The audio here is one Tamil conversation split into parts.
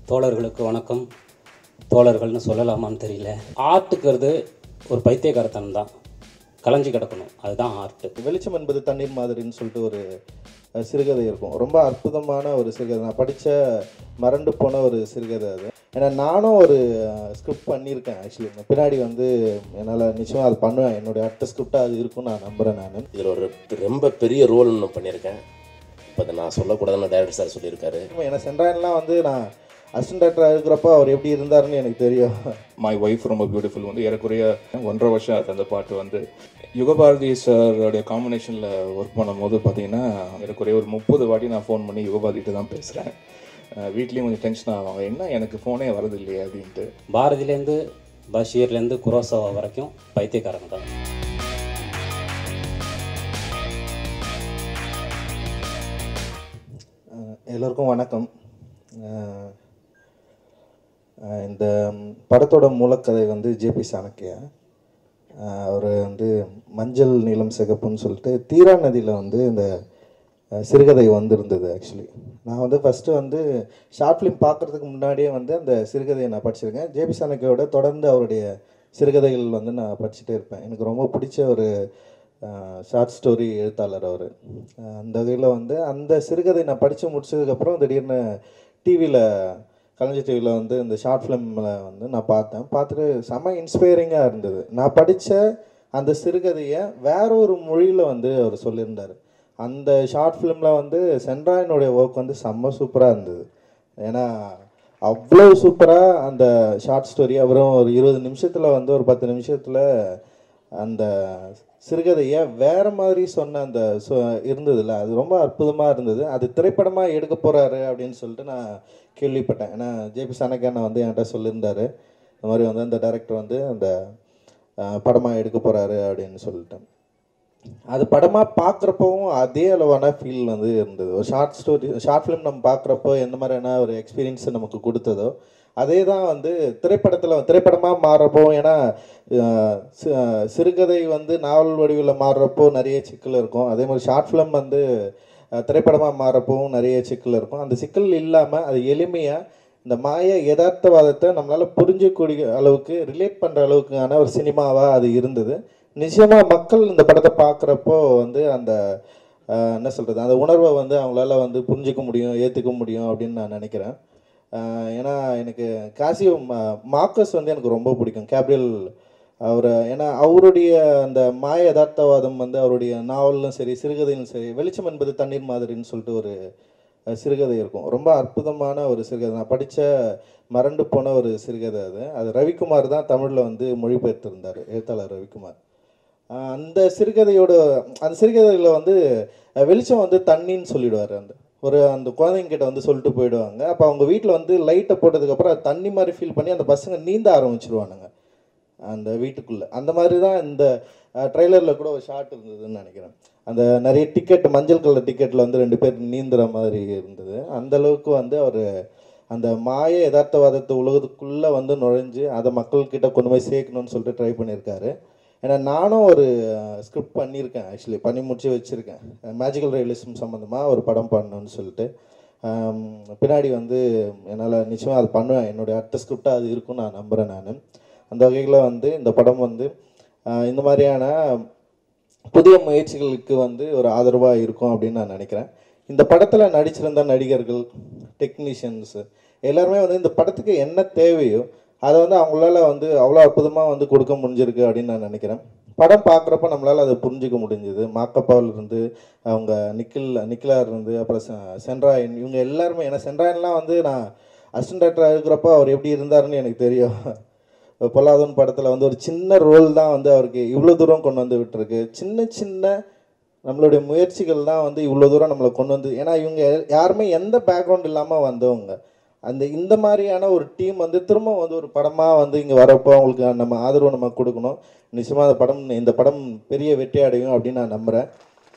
தோழர்களுக்கு வணக்கம் தோழர்கள்னு சொல்லலாமான்னு தெரியல ஆர்ட்டுக்கிறது ஒரு பைத்தியக்காரத்தனம் தான் கலைஞ்சு கிடக்கணும் அதுதான் ஆர்ட்டு வெளிச்சம் என்பது தண்ணீர் மாதிரின்னு சொல்லிட்டு ஒரு அஹ், சிறுகதை இருக்கும் ரொம்ப அற்புதமான ஒரு சிறுகதை நான் படித்த மறண்டு போன ஒரு சிறுகதை அது ஏன்னா நானும் ஒரு ஸ்கிரிப்ட் பண்ணியிருக்கேன் ஆக்சுவலி பின்னாடி வந்து என்னால் நிச்சயமாக அது பண்ணுவேன் என்னுடைய அடுத்த ஸ்கிரிப்டாக அது இருக்கும்னு நான் நம்புகிறேன் நான் இதில் ஒரு ரொம்ப பெரிய ரோல் ஒன்று பண்ணியிருக்கேன் இப்போ அதை நான் சொல்லக்கூடாதுன்னு டேரக்டர் சார் சொல்லியிருக்காரு ஏன்னா சென்ட்ராயன்லாம் வந்து நான் அசிஸ்டன்ட் டேரக்டராக இருக்கிறப்போ அவர் எப்படி இருந்தாருன்னு எனக்கு தெரியும் மை ஒய்ஃப் ரொம்ப பியூட்டிஃபுல் வந்து ஏறக்குறைய ஒன்றரை வருஷம் ஆகுது அந்த பாட்டு வந்து யுகபாரதி சாரோடைய காம்பினேஷனில் ஒர்க் பண்ணும்போது பார்த்தீங்கன்னா ஏறக்குறைய ஒரு முப்பது வாட்டி நான் ஃபோன் பண்ணி யுகபாரதிகிட்ட தான் பேசுகிறேன் வீட்லேயும் கொஞ்சம் டென்ஷன் ஆவாங்க என்ன எனக்கு ஃபோனே வரது இல்லையே அப்படின்ட்டு பாரதிலேருந்து பஷீர்லேருந்து குரோசவா வரைக்கும் பைத்தியக்காரங்க தான் அஹ் எல்லோருக்கும் வணக்கம் அஹ் அஹ் இந்த படத்தோட மூலக்கதை வந்து ஜேபி சாணக்கியா அவர் வந்து மஞ்சள் நீலம் சிகப்புன்னு சொல்லிட்டு தீரா நதியில் வந்து இந்த அஹ், சிறுகதை வந்திருந்தது ஆக்சுவலி நான் வந்து ஃபஸ்ட்டு வந்து ஷார்ட் ஃபிலிம் பார்க்குறதுக்கு முன்னாடியே வந்து அந்த சிறுகதையை நான் படிச்சிருக்கேன் ஜேபி சாணக்கியோட தொடர்ந்து அவருடைய சிறுகதைகள் வந்து நான் படிச்சுட்டே இருப்பேன் எனக்கு ரொம்ப பிடிச்ச ஒரு ஷார்ட் ஸ்டோரி எழுத்தாளர் அவர் அந்த வகையில் வந்து அந்த சிறுகதை நான் படித்து முடிச்சதுக்கப்புறம் திடீர்னு டிவியில் கலைஞர் டிவியில் வந்து இந்த ஷார்ட் ஃபிலிமில் வந்து நான் பார்த்தேன் பார்த்துட்டு செம்ம இன்ஸ்பைரிங்காக இருந்தது நான் படித்த அந்த சிறுகதையை வேற ஒரு மொழியில் வந்து அவர் சொல்லியிருந்தார் அந்த ஷார்ட் ஃபிலிமில் வந்து சென்ட்ராயனுடைய ஒர்க் வந்து செம்ம சூப்பராக இருந்தது ஏன்னா அவ்வளோ சூப்பராக அந்த ஷார்ட் ஸ்டோரி அப்புறம் ஒரு இருபது நிமிஷத்தில் வந்து ஒரு பத்து நிமிஷத்தில் அந்த சிறுகதையை வேற மாதிரி சொன்ன அந்த சொ- இருந்ததுல்ல அது ரொம்ப அற்புதமாக இருந்தது அது திரைப்படமாக எடுக்க போகிறாரு அப்படின்னு சொல்லிட்டு நான் கேள்விப்பட்டேன் ஏன்னா ஜேபி சாணக்கியானா வந்து என்கிட்ட சொல்லியிருந்தாரு இந்த மாதிரி வந்து அந்த டைரக்டர் வந்து அந்த படமாக எடுக்க போகிறாரு அப்படின்னு சொல்லிட்டேன் அது படமாக பார்க்குறப்பவும் அதே அளவான ஃபீல் வந்து இருந்தது ஒரு ஷார்ட் ஸ்டோரி ஷார்ட் ஃபிலிம் நம்ம பார்க்குறப்போ எந்த மாதிரியான ஒரு எக்ஸ்பீரியன்ஸ் நமக்கு கொடுத்ததோ அதே தான் வந்து திரைப்படத்தில் திரைப்படமாக மாறுறப்போ ஏன்னா அஹ், சி- அஹ், சிறுகதை வந்து நாவல் வடிவில் மாறுறப்போ நிறைய சிக்கல் இருக்கும் அதே மாதிரி ஷார்ட் ஃபிலிம் வந்து திரைப்படமாக மாறுறப்பவும் நிறைய சிக்கல் இருக்கும் அந்த சிக்கல் இல்லாமல் அது எளிமையாக இந்த மாய யதார்த்தவாதத்தை நம்மளால் புரிஞ்சக்கூடிய அளவுக்கு ரிலேட் பண்ணுற அளவுக்கான ஒரு சினிமாவாக அது இருந்தது நிச்சயமாக மக்கள் இந்த படத்தை பார்க்குறப்போ வந்து அந்த ஆஹ், என்ன சொல்கிறது அந்த உணர்வை வந்து அவங்களால வந்து புரிஞ்சிக்க முடியும் ஏற்றுக்க முடியும் அப்படின்னு நான் நினைக்கிறேன் ஆஹ், ஏன்னா எனக்கு காசியோ மார்க்கஸ் வந்து எனக்கு ரொம்ப பிடிக்கும் கேப்ரியல் அவர் ஏன்னா அவருடைய அந்த மாய யதார்த்தவாதம் வந்து அவருடைய நாவலும் சரி சிறுகதையிலும் சரி வெளிச்சம் என்பது தண்ணீர் மாதிரின்னு சொல்லிட்டு ஒரு அஹ், சிறுகதை இருக்கும் ரொம்ப அற்புதமான ஒரு சிறுகதை நான் படித்த மறண்டு போன ஒரு சிறுகதை அது அது ரவிக்குமார் தான் தமிழில் வந்து மொழிபெயர்த்திருந்தார் எழுத்தாளர் ரவிக்குமார் ஆஹ் அந்த சிறுகதையோட அந்த சிறுகதையில் வந்து அஹ், வெளிச்சம் வந்து தண்ணின்னு சொல்லிடுவார் அந்த ஒரு அந்த குழந்தைங்க கிட்ட வந்து சொல்லிட்டு போயிடுவாங்க அப்போ அவங்க வீட்டில் வந்து லைட்டை போட்டதுக்கப்புறம் அது தண்ணி மாதிரி ஃபீல் பண்ணி அந்த பசங்க நீந்த ஆரம்பிச்சிருவானுங்க அந்த வீட்டுக்குள்ளே அந்த மாதிரி தான் இந்த ட்ரெய்லரில் கூட ஒரு ஷாட் இருந்ததுன்னு நினைக்கிறேன் அந்த நிறைய டிக்கெட் மஞ்சள் கலர் டிக்கெட்டில் வந்து ரெண்டு பேர் நீந்துற மாதிரி இருந்தது அந்த அளவுக்கு வந்து அவர் அந்த மாய யதார்த்தவாதத்தை உலகத்துக்குள்ளே வந்து நுழைஞ்சு அதை மக்கள்கிட்ட கொண்டு போய் சேர்க்கணும்னு சொல்லிட்டு ட்ரை பண்ணியிருக்காரு ஏன்னா நானும் ஒரு ஸ்கிரிப்ட் பண்ணியிருக்கேன் ஆக்சுவலி பண்ணி முடிச்சு வச்சுருக்கேன் மேஜிக்கல் ரியலிசம் சம்மந்தமாக ஒரு படம் பண்ணணும்னு சொல்லிட்டு ஆம், பின்னாடி வந்து என்னால் நிச்சயமாக அது பண்ணுவேன் என்னுடைய அடுத்த ஸ்கிரிப்டாக அது இருக்கும்னு நான் நம்புகிறேன் நான் அந்த வகையில் வந்து இந்த படம் வந்து ஆஹ், இந்த மாதிரியான புதிய முயற்சிகளுக்கு வந்து ஒரு ஆதரவாக இருக்கும் அப்படின்னு நான் நினைக்கிறேன் இந்த படத்தில் நடிச்சிருந்த நடிகர்கள் டெக்னீஷியன்ஸு எல்லாருமே வந்து இந்த படத்துக்கு என்ன தேவையோ அதை வந்து அவங்களால வந்து அவ்வளோ அற்புதமாக வந்து கொடுக்க முடிஞ்சிருக்கு அப்படின்னு நான் நினைக்கிறேன் படம் பார்க்குறப்ப நம்மளால் அதை புரிஞ்சுக்க முடிஞ்சது மாக்கப்பாவில் இருந்து அவங்க நிக்கில் நிக்கிலார் இருந்து அப்புறம் செ- சென்ட்ராயன் இவங்க எல்லாருமே ஏன்னா சென்ட்ராயன்லாம் வந்து நான் அசிஸ்டன்ட் டேரக்டராக இருக்கிறப்போ அவர் எப்படி இருந்தாருன்னு எனக்கு தெரியும் பொல்லாதவன் படத்தில் வந்து ஒரு சின்ன ரோல் தான் வந்து அவருக்கு இவ்வளோ தூரம் கொண்டு வந்து விட்டுருக்கு சின்ன சின்ன நம்மளுடைய முயற்சிகள் தான் வந்து இவ்வளோ தூரம் நம்மளை கொண்டு வந்து ஏன்னா இவங்க யாருமே எந்த பேக்ரவுண்ட் இல்லாமல் வந்தவங்க அந்த இந்த மாதிரியான ஒரு டீம் வந்து திரும்ப வந்து ஒரு படமாக வந்து இங்கே வரப்போ அவங்களுக்கு நம்ம ஆதரவு நம்ம கொடுக்கணும் நிச்சயமாக அந்த படம் இந்த படம் பெரிய வெற்றி அடையும் அப்படின்னு நான் நம்புகிறேன்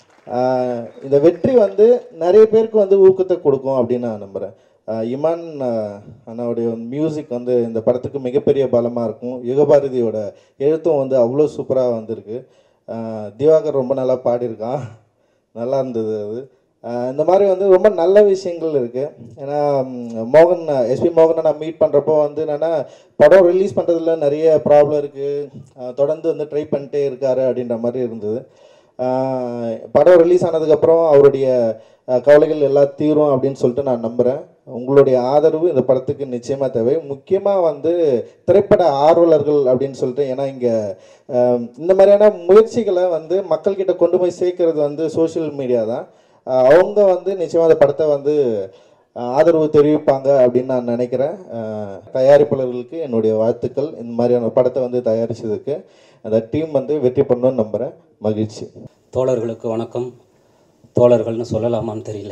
ஆஹ் இந்த வெற்றி வந்து நிறைய பேருக்கு வந்து ஊக்கத்தை கொடுக்கும் அப்படின்னு நான் நம்புகிறேன் இமான் ஆஹ் அண்ணாவுடைய மியூசிக் வந்து இந்த படத்துக்கு மிகப்பெரிய பலமாக இருக்கும் யுகபாரதியோட எழுத்தும் வந்து அவ்வளோ சூப்பராக வந்திருக்கு ஆஹ் திவாகர் ரொம்ப நல்லா பாடியிருக்கான் நல்லா இருந்தது அது ஆஹ் இந்த மாதிரி வந்து ரொம்ப நல்ல விஷயங்கள் இருக்குது ஏன்னா ம், மோகன் எஸ்பி மோகனை நான் மீட் பண்ணுறப்போ வந்து என்னென்னா படம் ரிலீஸ் பண்ணுறதுல நிறைய ப்ராப்ளம் இருக்குது தொடர்ந்து வந்து ட்ரை பண்ணிட்டே இருக்காரு அப்படின்ற மாதிரி இருந்தது ஆஹ் படம் ரிலீஸ் ஆனதுக்கப்புறம் அவருடைய ஆஹ், கவலைகள் எல்லாம் தீரும் அப்படின்னு சொல்லிட்டு நான் நம்புகிறேன் உங்களுடைய ஆதரவு இந்த படத்துக்கு நிச்சயமாக தேவை முக்கியமாக வந்து திரைப்பட ஆர்வலர்கள் அப்படின்னு சொல்லிட்டு ஏன்னா இங்கே இந்த மாதிரியான முயற்சிகளை வந்து மக்கள்கிட்ட கொண்டு போய் சேர்க்கறது வந்து சோஷியல் மீடியா தான் ஆஹ் அவங்க வந்து நிச்சயமாக அந்த படத்தை வந்து ஆஹ் ஆதரவு தெரிவிப்பாங்க அப்படின்னு நான் நினைக்கிறேன் ஆஹ் தயாரிப்பாளர்களுக்கு என்னுடைய வாழ்த்துக்கள் இந்த மாதிரியான படத்தை வந்து தயாரித்ததுக்கு அந்த டீம் வந்து வெற்றி பண்ணணும்னு நம்புகிறேன் மகிழ்ச்சி தோழர்களுக்கு வணக்கம் தோழர்கள்னு சொல்லலாமான்னு தெரியல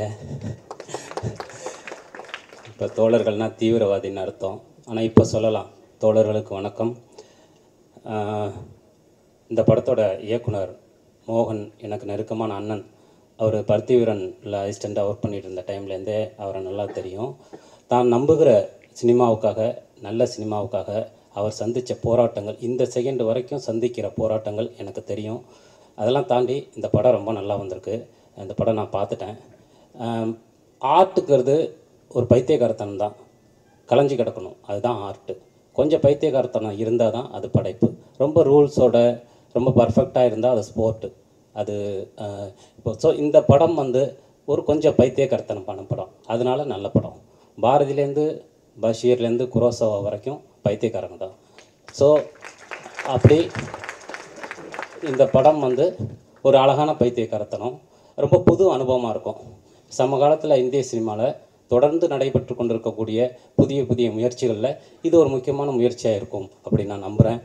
இப்போ தோழர்கள்னா தீவிரவாதின்னு அர்த்தம் ஆனால் இப்போ சொல்லலாம் தோழர்களுக்கு வணக்கம் ஆஹ் இந்த படத்தோட இயக்குனர் மோகன் எனக்கு நெருக்கமான அண்ணன் அவர் பருத்திவீரனில் அசிஸ்டண்ட்டாக ஒர்க் பண்ணிட்டு இருந்த டைம்லேருந்தே அவரை நல்லா தெரியும் தான் நம்புகிற சினிமாவுக்காக நல்ல சினிமாவுக்காக அவர் சந்தித்த போராட்டங்கள் இந்த செகண்ட் வரைக்கும் சந்திக்கிற போராட்டங்கள் எனக்கு தெரியும் அதெல்லாம் தாண்டி இந்த படம் ரொம்ப நல்லா வந்திருக்கு இந்த படம் நான் பார்த்துட்டேன் ஆர்ட்டுங்கிறது ஒரு பைத்தியகாரத்தனம் தான் கலைஞ்சு கிடக்கணும் அதுதான் ஆர்ட்டு கொஞ்சம் பைத்தியகாரத்தனம் இருந்தால் தான் அது படைப்பு ரொம்ப ரூல்ஸோட ரொம்ப பர்ஃபெக்டாக இருந்தால் அது ஸ்போர்ட்டு அது அஹ், இப்போ ஸோ இந்த படம் வந்து ஒரு கொஞ்சம் பைத்தியகாரத்தனம் பண்ண படம் அதனால நல்ல படம் பாரதியிலேருந்து பஷீர்லேருந்து குரோசவா வரைக்கும் பைத்தியக்காரங்க தான் ஸோ அப்படி இந்த படம் வந்து ஒரு அழகான பைத்தியக்காரத்தனம் ரொம்ப புது அனுபவமாக இருக்கும் சமகாலத்தில் இந்திய சினிமாவில் தொடர்ந்து நடைபெற்று கொண்டிருக்கக்கூடிய புதிய புதிய முயற்சிகளில் இது ஒரு முக்கியமான முயற்சியாக இருக்கும் அப்படின்னு நான் நம்புகிறேன்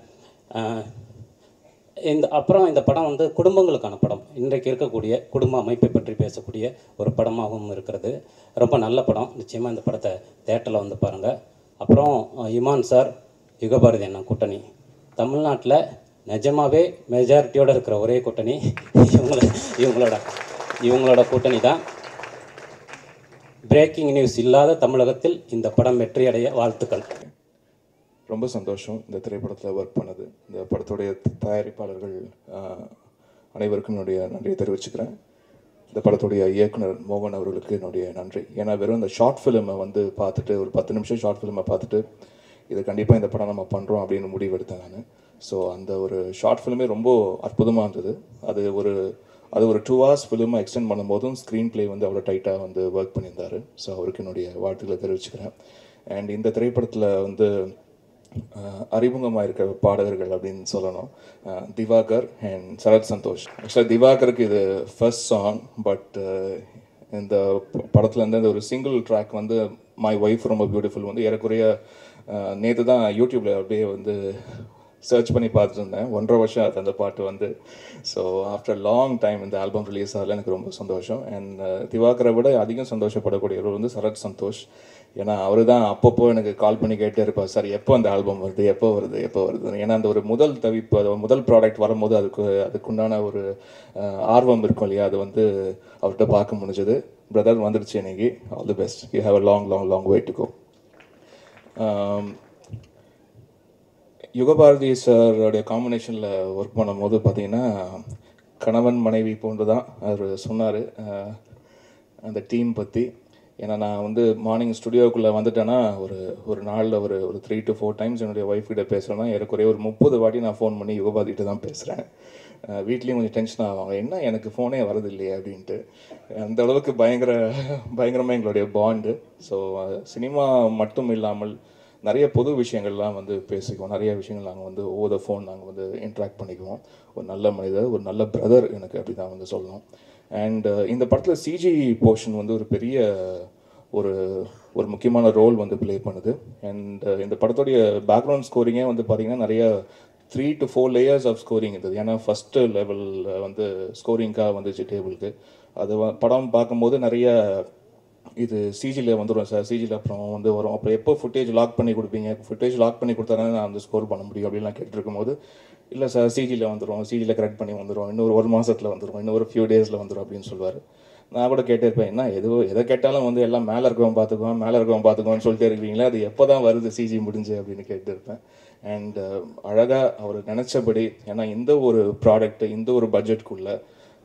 இந்த அப்புறம் இந்த படம் வந்து குடும்பங்களுக்கான படம் இன்றைக்கு இருக்கக்கூடிய குடும்ப அமைப்பை பற்றி பேசக்கூடிய ஒரு படமாகவும் இருக்கிறது ரொம்ப நல்ல படம் நிச்சயமாக இந்த படத்தை தேட்டரில் வந்து பாருங்கள் அப்புறம் அஹ், இமான் சார் யுகபாரதி அண்ணா கூட்டணி தமிழ்நாட்டில் நிஜமாவே மெஜாரிட்டியோடு இருக்கிற ஒரே கூட்டணி இவங்கள இவங்களோட இவங்களோட கூட்டணி தான் பிரேக்கிங் நியூஸ் இல்லாத தமிழகத்தில் இந்த படம் வெற்றியடைய வாழ்த்துக்கள் ரொம்ப சந்தோஷம் இந்த திரைப்படத்தில் ஒர்க் பண்ணது இந்த படத்துடைய தயாரிப்பாளர்கள் ஆஹ், அனைவருக்கும் என்னுடைய நன்றியை தெரிவிச்சுக்கிறேன் இந்த படத்துடைய இயக்குனர் மோகன் அவர்களுக்கு என்னுடைய நன்றி ஏன்னா வெறும் இந்த ஷார்ட் ஃபிலிமை வந்து பார்த்துட்டு ஒரு பத்து நிமிஷம் ஷார்ட் ஃபிலிமை பார்த்துட்டு இது கண்டிப்பாக இந்த படம் நம்ம பண்ணுறோம் அப்படின்னு முடிவெடுத்தேன் நான் ஸோ அந்த ஒரு ஷார்ட் ஃபிலிமே ரொம்ப அற்புதமாக இருந்தது அது ஒரு அது ஒரு டூ ஹவர்ஸ் ஃபிலிமை எக்ஸ்டெண்ட் பண்ணும்போதும் ஸ்க்ரீன் ப்ளே வந்து அவ்வளோ டைட்டாக வந்து ஒர்க் பண்ணியிருந்தாரு ஸோ அவருக்கு என்னுடைய வாழ்த்துக்களை தெரிவிச்சுக்கிறேன் அண்ட் இந்த திரைப்படத்தில் வந்து அறிமுகமாக இருக்கிற பாடகர்கள் அப்படின்னு சொல்லணும் அஹ் திவாகர் அண்ட் சரத் சந்தோஷ் ஆக்சுவலாக திவாகருக்கு இது ஃபர்ஸ்ட் சாங் பட் இந்த படத்தில் இருந்து இந்த ஒரு சிங்கிள் ட்ராக் வந்து மை ஒய்ஃப் ரொம்ப பியூட்டிஃபுல் வந்து ஏறக்குறைய நேற்று தான் யூடியூப்பில் அப்படியே வந்து சர்ச் பண்ணி பார்த்துட்டு இருந்தேன் ஒன்றரை வருஷம் ஆகுது அந்த பாட்டு வந்து ஸோ ஆஃப்டர் லாங் டைம் இந்த ஆல்பம் ரிலீஸ் ஆகல எனக்கு ரொம்ப சந்தோஷம் அண்ட் திவாகரை விட அதிகம் சந்தோஷப்படக்கூடியவர் வந்து சரத் சந்தோஷ் ஏன்னா அவர் தான் அப்பப்போ எனக்கு கால் பண்ணி கேட்டே இருப்பார் சார் எப்போ அந்த ஆல்பம் வருது எப்போ வருது எப்போ வருது ஏன்னா அந்த ஒரு முதல் தவிப்பு அது முதல் ப்ராடக்ட் வரும்போது அதுக்கு அதுக்குண்டான ஒரு அஹ், ஆர்வம் இருக்கும் இல்லையா அது வந்து அவர்கிட்ட பார்க்க முடிஞ்சது பிரதர் வந்துடுச்சு இன்னைக்கு all the best you have a long long long wait to go Yugabharathi சாரோடைய காம்பினேஷனில் ஒர்க் பண்ணும்போது பார்த்தீங்கன்னா கணவன் மனைவி போன்று தான் அவர் சொன்னார் அந்த டீம் பற்றி ஏன்னா நான் வந்து மார்னிங் ஸ்டுடியோக்குள்ளே வந்துட்டேன்னா ஒரு ஒரு நாளில் ஒரு ஒரு த்ரீ டு ஃபோர் டைம்ஸ் என்னுடைய ஒய்ஃப் கிட்ட பேசுகிறேன்னா ஏறக்குறைய ஒரு முப்பது வாட்டி நான் ஃபோன் பண்ணி யுகபாதிகிட்ட தான் பேசுகிறேன் வீட்லேயும் கொஞ்சம் டென்ஷன் ஆவாங்க என்ன எனக்கு ஃபோனே வரது இல்லையே அப்படின்ட்டு அந்த அளவுக்கு பயங்கர பயங்கரமாக எங்களுடைய பாண்டு ஸோ சினிமா மட்டும் இல்லாமல் நிறைய பொது விஷயங்கள்லாம் வந்து பேசிக்குவோம் நிறைய விஷயங்கள் நாங்கள் வந்து ஓவர் த ஃபோன் நாங்கள் வந்து இன்ட்ராக்ட் பண்ணிக்குவோம் ஒரு நல்ல மனிதர் ஒரு நல்ல பிரதர் எனக்கு அப்படி தான் வந்து சொல்லணும் அண்ட் இந்த படத்தில் சிஜி போர்ஷன் வந்து ஒரு பெரிய ஒரு ஒரு முக்கியமான ரோல் வந்து ப்ளே பண்ணுது அண்ட் இந்த படத்துடைய பேக்ரவுண்ட் ஸ்கோரிங்கே வந்து பார்த்திங்கன்னா நிறைய three to four layers of scoring இருந்தது ஏன்னா ஃபஸ்ட்டு லெவலில் வந்து ஸ்கோரிங்காக வந்துச்சு டேபிளுக்கு அது வ- படம் பார்க்கும்போது நிறைய இது சிஜியில் வந்துடும் சார் சிஜியில் அப்புறம் வந்து வரும் அப்புறம் எப்போ ஃபுட்டேஜ் லாக் பண்ணி கொடுப்பீங்க ஃபுட்டேஜ் லாக் பண்ணி கொடுத்தா நான் வந்து ஸ்கோர் பண்ண முடியும் அப்படின்லாம் கேட்டுருக்கும் போது இல்லை சார் சிஜியில் வந்துடும் சிஜியில் கரெக்ட் பண்ணி வந்துடும் இன்னொரு ஒரு மாதத்தில் வந்துடும் இன்னொரு ஃபியூ டேஸில் வந்துடும் அப்படின்னு சொல்லுவார் நான் கூட கேட்டே இருப்பேன் என்ன எது எதை கேட்டாலும் வந்து எல்லாம் மேலே இருக்கவன் பார்த்துக்குவான் மேலே இருக்கவன் பார்த்துக்குவான்னு சொல்லிட்டே இருக்கீங்களா அது எப்போ தான் வருது சிஜி முடிஞ்சு அப்படின்னு கேட்டு இருப்பேன் அண்ட் அழகாக அவர் நினச்சபடி ஏன்னா இந்த ஒரு ப்ராடக்ட் இந்த ஒரு பட்ஜெட்குள்ளே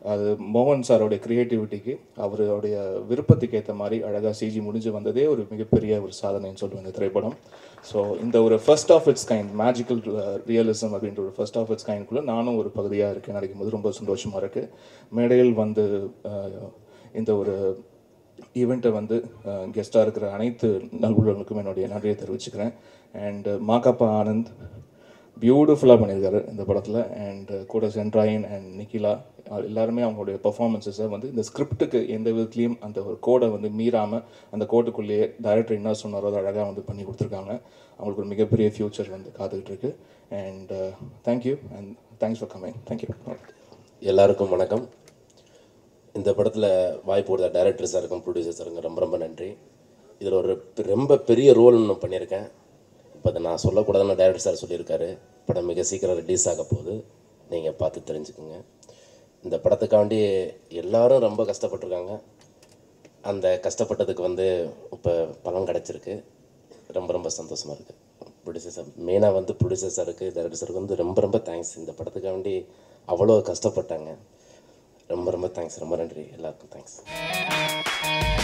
அது மோகன் சாரோடைய க்ரியேட்டிவிட்டிக்கு அவருடைய விருப்பத்துக்கு ஏற்ற மாதிரி அழகாக சிஜி முடிஞ்சு வந்ததே ஒரு மிகப்பெரிய ஒரு சாதனைன்னு சொல்லுவேன் இந்த திரைப்படம் ஸோ இந்த ஒரு first of its kind magical realism அப்படின்ற ஒரு ஃபர்ஸ்ட் ஆஃப் இட்ஸ் கைண்ட்குள்ளே நானும் ஒரு பகுதியாக இருக்கேன் நினைக்கும் போது ரொம்ப சந்தோஷமாக இருக்குது மேடையில் வந்து அஹ், இந்த ஒரு ஈவெண்ட்டை வந்து கெஸ்ட்டாக இருக்கிற அனைத்து நல்வுள்ளவர்களுக்கும் என்னுடைய நன்றியை தெரிவிச்சுக்கிறேன் அண்ட் மாகாப்பா ஆனந்த் பியூட்டிஃபுல்லாக பண்ணியிருக்காரு இந்த படத்தில் அண்ட் கூட சென்ட்ராயின் அண்ட் நிக்கிலா அஹ் எல்லாருமே அவங்களுடைய பர்ஃபார்மன்ஸஸை வந்து இந்த ஸ்கிரிப்டுக்கு எந்த விதத்துலேயும் அந்த ஒரு கோடை வந்து மீறாமல் அந்த கோட்டுக்குள்ளேயே டைரக்டர் என்ன சொன்னாரோ அதை அழகாக வந்து பண்ணி கொடுத்துருக்காங்க அவங்களுக்கு ஒரு மிகப்பெரிய ஃப்யூச்சர் வந்து காத்துக்கிட்டு இருக்கு and thank you and thanks for coming thank you எல்லாருக்கும் வணக்கம் இந்த படத்தில் வாய்ப்பு கொடுத்த டைரக்டர் சாருக்கும் ப்ரொடியூசர் சாருக்கும் ரொம்ப ரொம்ப நன்றி இதில் ஒரு பெ- ரொம்ப பெரிய ரோல் ஒன்று பண்ணியிருக்கேன் இப்போ அதை நான் சொல்லக்கூடாதுன்னு டைரக்டர் சார் சொல்லியிருக்காரு படம் மிக சீக்கிரம் ரிலீஸ் ஆக போகுது நீங்கள் பார்த்து தெரிஞ்சுக்குங்க இந்த படத்துக்காண்டி எல்லாரும் ரொம்ப கஷ்டப்பட்டிருக்காங்க அந்த கஷ்டப்பட்டதுக்கு வந்து இப்போ பலன் கிடச்சிருக்கு ரொம்ப ரொம்ப சந்தோஷமாக இருக்குது ப்ரொடியூசர் சார் மெயினாக வந்து ப்ரொடியூசர் சாருக்கு டைரக்டர் சாருக்கு வந்து ரொம்ப ரொம்ப தேங்க்ஸ் இந்த படத்துக்காண்டி அவ்வளோ கஷ்டப்பட்டாங்க ரொம்ப ரொம்ப தேங்க்ஸ் ரொம்ப நன்றி எல்லாருக்கும் தேங்க்ஸ்